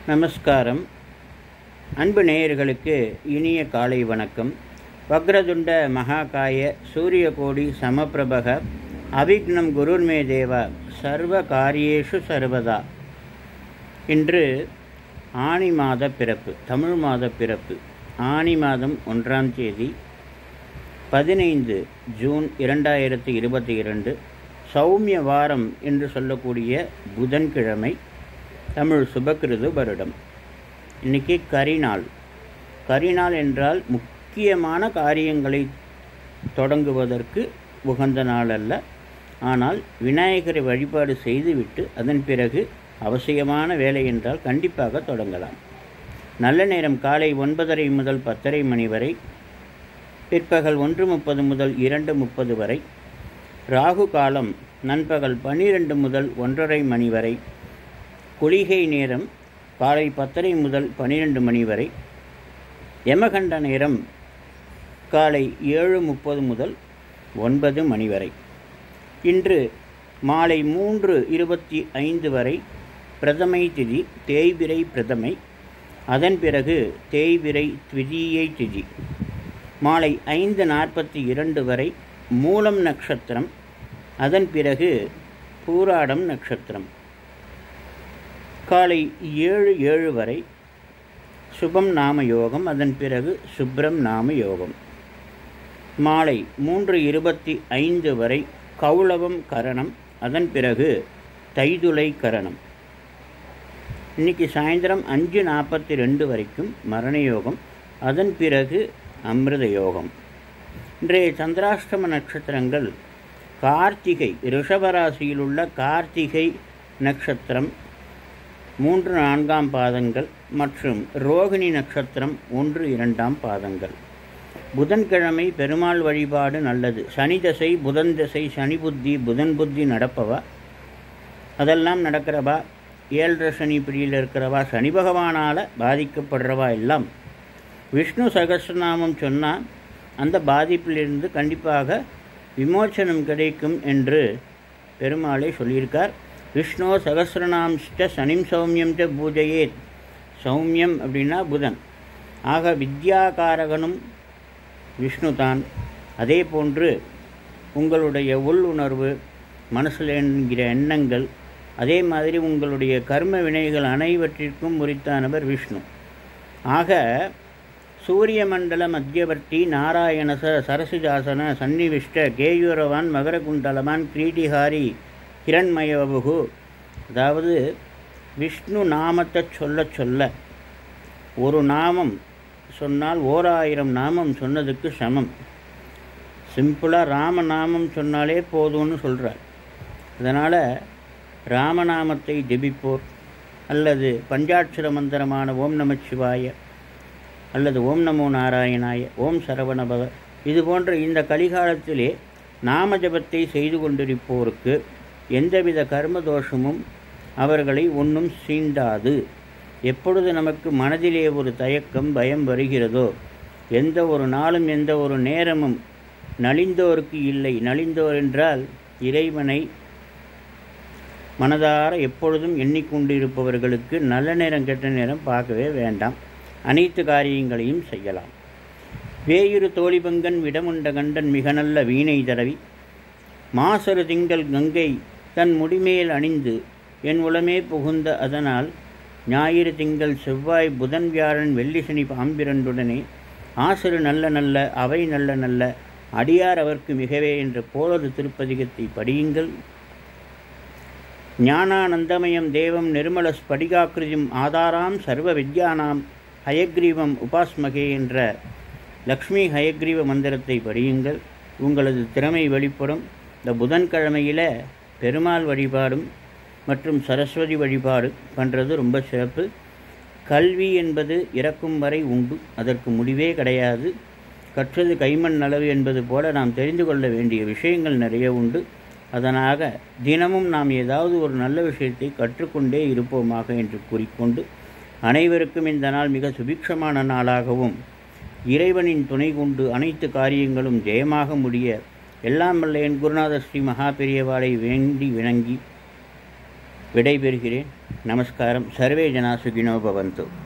நமஸ்காரம் அன்பு நேயர்களுக்கு இனிய காலை வணக்கம் வக்ரதுண்ட மகாகாய சூரியகோடி சமப்பிரபக அவிக்னம் குருர்மே தேவா சர்வ காரியேஷு சர்வதா இன்று ஆனி மாத பிறப்பு தமிழ் மாத பிறப்பு ஆனி மாதம் ஒன்றாம் தேதி பதினைந்து ஜூன் இரண்டாயிரத்தி இருபத்தி இரண்டு சௌமிய வாரம் என்று சொல்லக்கூடிய புதன்கிழமை தமிழ் சுபக்கிருது வருடம் இன்னைக்கு கரிநாள் கரிநாள் என்றால் முக்கியமான காரியங்களை தொடங்குவதற்கு உகந்த நாள் அல்ல ஆனால் விநாயகரை வழிபாடு செய்துவிட்டு அதன் பிறகு அவசியமான வேலை என்றால் கண்டிப்பாக தொடங்கலாம் நல்ல நேரம் காலை ஒன்பதரை முதல் பத்தரை மணி வரை பிற்பகல் ஒன்று முப்பது முதல் இரண்டு முப்பது வரை ராகு காலம் நண்பகல் பன்னிரண்டு முதல் ஒன்றரை மணி வரை குளிகை நேரம் காலை பத்தரை முதல் பன்னிரெண்டு மணி வரை யமகண்ட நேரம் காலை ஏழு முப்பது முதல் ஒன்பது மணி வரை இன்று மாலை மூன்று இருபத்தி ஐந்து வரை பிரதமை திதி தேய்பிரை பிரதமை அதன் பிறகு தேய்பிரை த்விதீயை திதி மாலை ஐந்து நாற்பத்தி இரண்டு வரை மூலம் நட்சத்திரம் அதன் பிறகு பூராடம் நட்சத்திரம் காலை ஏழு ஏழு வரை சுபம் நாம யோகம் அதன் பிறகு சுப்ரம் நாம யோகம் மாலை மூன்று இருபத்தி ஐந்து வரை கௌளவம் கரணம் அதன் பிறகு தைதுளை கரணம் இன்னைக்கு சாயந்தரம் அஞ்சு நாற்பத்தி ரெண்டு வரைக்கும் மரண யோகம் அதன் பிறகு அமிர்த யோகம் இன்றைய சந்திராஷ்டம நட்சத்திரங்கள் கார்த்திகை ரிஷபராசியில் உள்ள கார்த்திகை நட்சத்திரம் மூன்று நான்காம் பாதங்கள் மற்றும் ரோகிணி நட்சத்திரம் ஒன்று இரண்டாம் பாதங்கள் புதன்கிழமை பெருமாள் வழிபாடு நல்லது சனி தசை புதன் தசை சனி புத்தி புதன் புத்தி நடப்பவா அதெல்லாம் நடக்கிறவா ஏழரை சனி பிடியில் இருக்கிறவா சனி பகவானால் பாதிக்கப்படுறவா எல்லாம் விஷ்ணு சகசிரநாமம் சொன்னால் அந்த பாதிப்பிலிருந்து கண்டிப்பாக விமோச்சனம் கிடைக்கும் என்று பெருமாளை சொல்லியிருக்கார் விஷ்ணு சகசிரநாம்ஸ்ட சனிம் சௌமியம் ச பூஜையேத் சௌமியம் அப்படின்னா புதன் ஆக வித்யாகாரகனும் விஷ்ணு தான் அதே போன்று உங்களுடைய உள் உணர்வு மனசில் என்கிற எண்ணங்கள் அதே மாதிரி உங்களுடைய கர்ம வினைகள் அனைவற்றிற்கும் உரித்தானவர் விஷ்ணு ஆக சூரிய மண்டல மத்தியவர்த்தி நாராயணச சரசிஜாசன சன்னிவிஷ்ட கேயூரவான் மகரகுண்டலமான் கிரீடிஹாரி ஹிரண்மயவபுகு அதாவது விஷ்ணு நாமத்தை சொல்ல சொல்ல ஒரு நாமம் சொன்னால் ஓர் ஆயிரம் நாமம் சொன்னதுக்கு சமம் சிம்பிளாக ராமநாமம் சொன்னாலே போதும்னு சொல்கிறார் அதனால் ராமநாமத்தை ஜெபிப்போர் அல்லது பஞ்சாட்சர மந்திரமான ஓம் நமச்சிவாய அல்லது ஓம் நமோ நாராயணாய ஓம் சரவணபவ இது போன்ற இந்த கலிகாலத்திலே நாம ஜபத்தை செய்து கொண்டிருப்போருக்கு எந்தவித கர்ம தோஷமும் அவர்களை ஒன்றும் சீண்டாது எப்பொழுது நமக்கு மனதிலே ஒரு தயக்கம் பயம் வருகிறதோ எந்த ஒரு நாளும் எந்த ஒரு நேரமும் நலிந்தோருக்கு இல்லை நலிந்தோர் என்றால் இறைவனை மனதார எப்பொழுதும் எண்ணிக்கொண்டிருப்பவர்களுக்கு நல்ல நேரம் கெட்ட நேரம் பார்க்கவே வேண்டாம் அனைத்து காரியங்களையும் செய்யலாம் வேயுறு தோழிபங்கன் விடமுண்ட கண்டன் மிக நல்ல வீணை தடவி மாசரு திங்கள் கங்கை தன் முடிமேல் அணிந்து என் உளமே புகுந்த அதனால் ஞாயிறு திங்கள் செவ்வாய் புதன் வியாழன் வெள்ளி சனி பாம்பிரண்டுடனே ஆசிறு நல்ல நல்ல அவை நல்ல நல்ல அடியார் அவர்க்கு மிகவே என்ற போலது திருப்பதிகத்தை படியுங்கள் ஞானானந்தமயம் தேவம் நிர்மல ஸ்படிகாக்கிருதிம் ஆதாராம் சர்வ வித்யானாம் ஹயக்ரீவம் உபாஸ்மகே என்ற லக்ஷ்மி ஹயக்ரீவ மந்திரத்தை படியுங்கள் உங்களது திறமை வெளிப்படும் இந்த புதன்கிழமையில் பெருமாள் வழிபாடும் மற்றும் சரஸ்வதி வழிபாடு பண்ணுறது ரொம்ப சிறப்பு கல்வி என்பது இறக்கும் வரை உண்டு அதற்கு முடிவே கிடையாது கற்றது கைமண் அளவு என்பது போல நாம் தெரிந்து கொள்ள வேண்டிய விஷயங்கள் நிறைய உண்டு அதனாக தினமும் நாம் ஏதாவது ஒரு நல்ல விஷயத்தை கற்றுக்கொண்டே இருப்போமாக என்று கூறிக்கொண்டு அனைவருக்கும் இந்த நாள் மிக சுபிக்ஷமான நாளாகவும் இறைவனின் துணை கொண்டு அனைத்து காரியங்களும் ஜெயமாக முடிய எல்லாம் வல்ல என் குருநாத ஸ்ரீ மகா பெரியவாளை வேண்டி விளங்கி விடைபெறுகிறேன் நமஸ்காரம் சர்வே ஜனா சுகினோ பவந்து